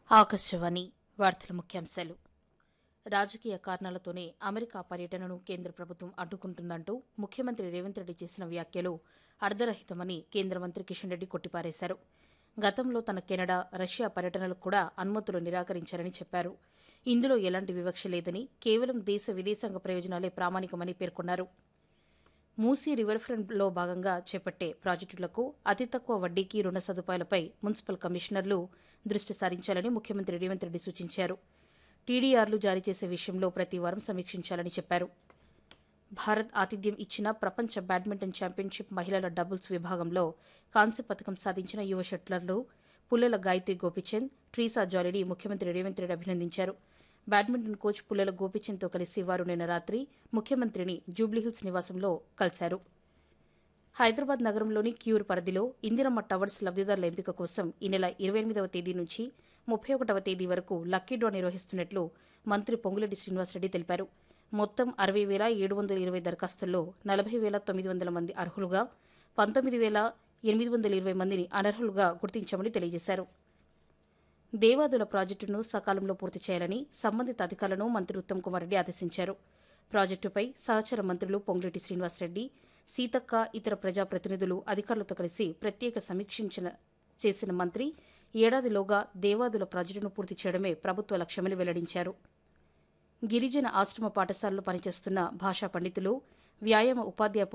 ఆకాశవాణి వార్తల ముఖ్యాంశాలు రాజకీయ కారణాలతోనే అమెరికా పర్యటనను కేంద్ర ప్రభుత్వం అడ్డుకుంటుందంటూ ముఖ్యమంత్రి రేవంత్ రెడ్డి చేసిన వ్యాఖ్యలు అర్ధరహితమని కేంద్ర మంత్రి కిషన్ రెడ్డి కొట్టిపారేశారు గతంలో తన కెనడా రష్యా పర్యటనలకు కూడా అనుమతులు నిరాకరించారని చెప్పారు ఇందులో ఎలాంటి వివక్ష లేదని కేవలం దేశ విదేశాంగ ప్రయోజనాలే ప్రామాణికమని పేర్కొన్నారు మూసీ రివర్ ఫ్రంట్లో భాగంగా చేపట్టే ప్రాజెక్టులకు అతి తక్కువ వడ్డీకి రుణ సదుపాయాలపై మున్సిపల్ కమిషనర్లు దృష్టి సారించాలని ముఖ్యమంత్రి రేవంత్ రెడ్డి సూచించారు టీడీఆర్లు జారీ చేసే విషయంలో ప్రతి వారం సమీక్షించాలని చెప్పారు భారత్ ఆతిథ్యం ఇచ్చిన ప్రపంచ బ్యాడ్మింటన్ ఛాంపియన్షిప్ మహిళల డబుల్స్ విభాగంలో కాంస్య పథకం సాధించిన యువ షట్లర్లు పుల్లెల గాయత్రి గోపిచంద్ ట్రీసా జాలిని ముఖ్యమంత్రి రేవంత్ రెడ్డి అభినందించారు బ్యాడ్మింటన్ కోచ్ పుల్లెల గోపిచంద్తో కలిసి వారు నిన్న రాత్రి ముఖ్యమంత్రిని జూబ్లీహిల్స్ నివాసంలో కలిశారు హైదరాబాద్ నగరంలోని క్యూర్ పరిధిలో ఇందిరమ్మ టవర్స్ లబ్దిదారుల ఎంపిక కోసం ఈ నెల ఇరవై ఎనిమిదవ తేదీ నుంచి ముప్పై ఒకటవ తేదీ వరకు లక్కీ డ్రా నిర్వహిస్తున్నట్లు మంత్రి పొంగులేటి శ్రీనివాసరెడ్డి తెలిపారు మొత్తం అరవై వేల ఏడు వందల ఇరవై దరఖాస్తుల్లో నలభై వేల తొమ్మిది వందల మంది అర్హులుగా పంతొమ్మిది వేల ఎనిమిది వందల ఇరవై మందిని అనర్హులుగా గుర్తించామని తెలియజేశారు దేవాదుల ప్రాజెక్టును సకాలంలో పూర్తి చేయాలని సంబంధిత అధికారులను మంత్రి ఉత్తమ్ కుమార్ రెడ్డి ఆదేశించారు ప్రాజెక్టుపై సహచర మంత్రులు పొంగులేటి శ్రీనివాసరెడ్డి సీతక్క ఇతర ప్రజాప్రతినిధులు అధికారులతో కలిసి ప్రత్యేక సమీక్షించిన చేసిన మంత్రి ఏడాదిలోగా దేవాదుల ప్రాజెక్టును పూర్తి చేయడమే ప్రభుత్వ లక్ష్యమని వెల్లడించారు గిరిజన ఆశ్రమ పాఠశాలలో పనిచేస్తున్న భాషా పండితులు వ్యాయామ ఉపాధ్యాయ